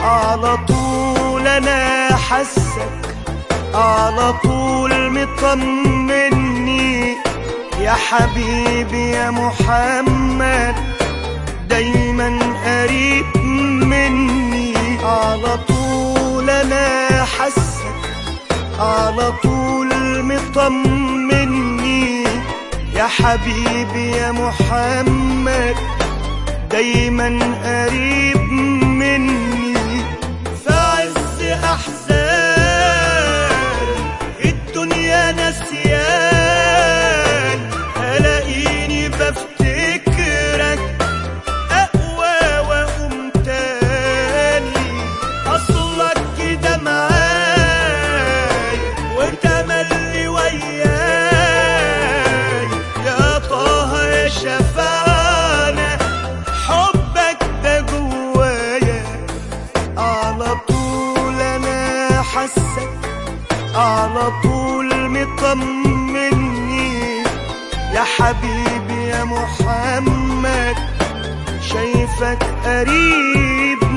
على طول انا حسك على طول مطمني يا حبيبي يا محمد دايما قريب مني على طول انا حسك على طول مطمني يا حبيبي يا محمد دايما قريب مني في عز احزان الدنيا نسيان الاقيني بفتكرك اقوى واقوم تاني اصلك كده معاي وتملي وياي يا طه يا شفانا حبك ده جوايا على طول انا حسك على طول مطمني يا حبيبي يا محمد شايفك قريب